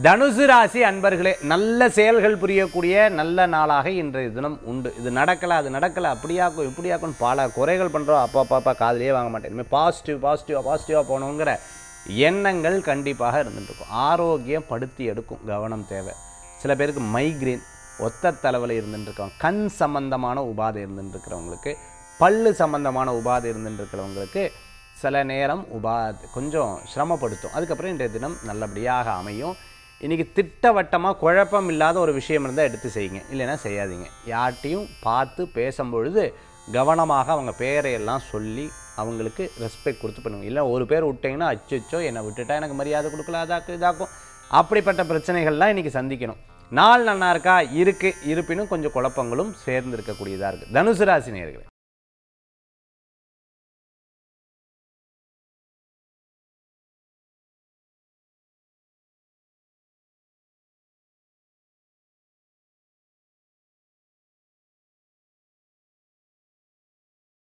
தனுசு ராசி அன்பர்களே நல்ல செயல்கள் புரியக்கூடிய நல்ல நாளாக இன்றைய தினம் உண்டு இது நடக்கலை அது நடக்கலை அப்படியாக்கும் இப்படியாக்கும் பல குறைகள் பண்ணுறோம் அப்பா அப்பா அப்பா காதுலயே வாங்க மாட்டேன் இனிமேல் பாசிட்டிவ் பாசிட்டிவாக பாசிட்டிவாக போகணுங்கிற எண்ணங்கள் கண்டிப்பாக இருந்துட்டு இருக்கும் ஆரோக்கியம் படுத்தி எடுக்கும் கவனம் தேவை சில பேருக்கு மைக்ரேன் ஒத்த தலைவலி இருந்துட்டு இருக்கவங்க கண் சம்பந்தமான உபாதை இருந்துட்டு இருக்கிறவங்களுக்கு பல்லு சம்பந்தமான உபாதை இருந்துட்டு இருக்கிறவங்களுக்கு சில நேரம் உபா கொஞ்சம் சிரமப்படுத்தும் அதுக்கப்புறம் இன்றைய தினம் நல்லபடியாக அமையும் இன்றைக்கி திட்டவட்டமாக குழப்பம் இல்லாத ஒரு விஷயம் இருந்தால் எடுத்து செய்யுங்க இல்லைன்னா செய்யாதீங்க யார்ட்டையும் பார்த்து பேசும்பொழுது கவனமாக அவங்க பேரையெல்லாம் சொல்லி அவங்களுக்கு ரெஸ்பெக்ட் கொடுத்து பண்ணுங்க இல்லை ஒரு பேர் விட்டிங்கன்னா அச்சோ என்னை விட்டுட்டா எனக்கு மரியாதை கொடுக்கல அதாக்கும் இதாக்கும் அப்படிப்பட்ட பிரச்சனைகள்லாம் இன்றைக்கி சந்திக்கணும் நாள் நல்லா இருக்கா இருக்குது இருப்பினும் கொஞ்சம் குழப்பங்களும் சேர்ந்து இருக்கக்கூடியதாக இருக்குது தனுசு ராசி நேயர்களே